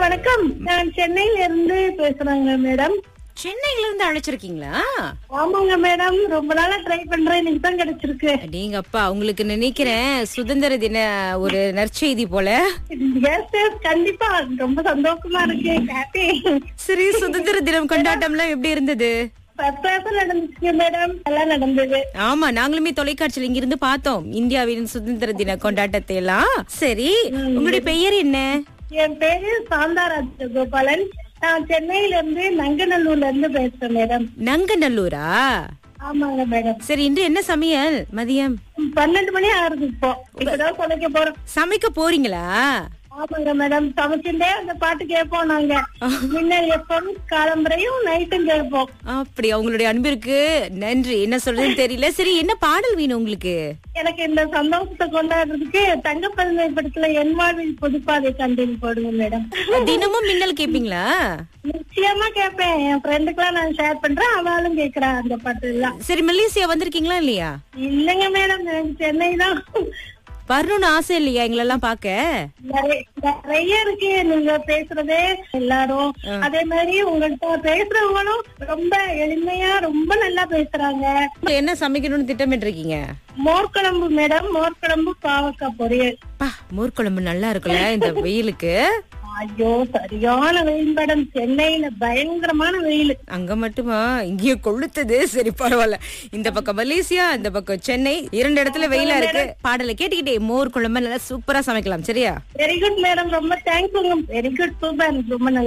வணக்கம் நான் சென்னையில இருந்து பேசுறேங்க மேடம் சென்னையில இருந்து அழைச்சிருக்கீங்களா ஆமாங்க மேடம் ரொம்ப நாளா ட்ரை பண்றேன் இன்னைக்கு தான் கிடைச்சிருக்கு நீங்க அப்பா உங்களுக்கு நினைக்கிறேன் சுதந்திர தின ஒரு நற்செய்தி போல எஸ் எஸ் கண்டிப்பா ரொம்ப சந்தோஷமா இருக்கு ஹாப்பி சரி சுதந்திர தினம் கொண்டாட்டம்லாம் எப்படி இருந்தது பர்பஸா நடந்துச்சு மேடம் எல்லாம் நடந்தது ஆமா நாங்களுமே தொலைக்காட்சியில இங்க இருந்து பார்த்தோம் இந்தியாவின் சுதந்திர தின கொண்டாட்டத்தை எல்லாம் சரி உங்களுடைய பெயர் என்ன என் பேரு சாந்தாராஜ் கோபாலன் நான் சென்னையில இருந்து நங்கநல்லூர்ல இருந்து பேசுறேன் மேடம் நங்கநல்லூரா ஆமாங்க மேடம் சரி இன்று என்ன சமையல் மதியம் பன்னெண்டு மணி ஆகுது இப்போ இப்பதான் சமைக்க போறோம் சமைக்க போறீங்களா ஆமாங்க மேடம் சமைச்சுட்டே அந்த பாட்டு கேட்போம் நாங்க மின்னல் எப்பவும் காலம்பரையும் நைட்டும் கேட்போம் அப்படி உங்களுடைய அன்பிற்கு நன்றி என்ன சொல்றதுன்னு தெரியல சரி என்ன பாடல் வேணும் உங்களுக்கு எனக்கு இந்த சந்தோஷத்தை கொண்டாடுறதுக்கு தங்கப்பதிமை படத்துல என் வாழ்வில் புதுப்பாதை கண்டின் போடுங்க மேடம் தினமும் மின்னல் கேப்பீங்களா நிச்சயமா கேட்பேன் என் ஃப்ரெண்டுக்கெல்லாம் நான் ஷேர் பண்றேன் அவளும் கேக்குறா அந்த பாட்டு எல்லாம் சரி மலேசியா வந்திருக்கீங்களா இல்லையா இல்லைங்க மேடம் எனக்கு சென்னை தான் வரணும்னு ஆசை இல்லையா எங்களெல்லாம் பாக்க நிறைய நிறைய இருக்கு நீங்க பேசுறதே எல்லாரும் அதே மாதிரி உங்கள்கிட்ட பேசுறவங்களும் ரொம்ப எளிமையா ரொம்ப நல்லா பேசுறாங்க என்ன சமைக்கணும்னு திட்டமிட்டு மோர் குழம்பு மேடம் மோர் குழம்பு பாவக்காய் பொரியல் பா மோர் குழம்பு நல்லா இருக்குல்ல இந்த வெயிலுக்கு ஐயோ சரியான வெயில் மேடம் சென்னையில பயங்கரமான வெயில் அங்க மட்டுமா இங்கேயே கொளுத்துது சரி பரவாயில்ல இந்த பக்கம் மலேசியா இந்த பக்கம் சென்னை இரண்டு இடத்துல வெயிலா இருக்கு பாடலை கேட்டுக்கிட்டே மோர் குழம்பு நல்லா சூப்பரா சமைக்கலாம் சரியா வெரி குட் மேடம் ரொம்ப தேங்க்ஸ் வெரி குட் சூப்பர் ரொம்ப நல்லா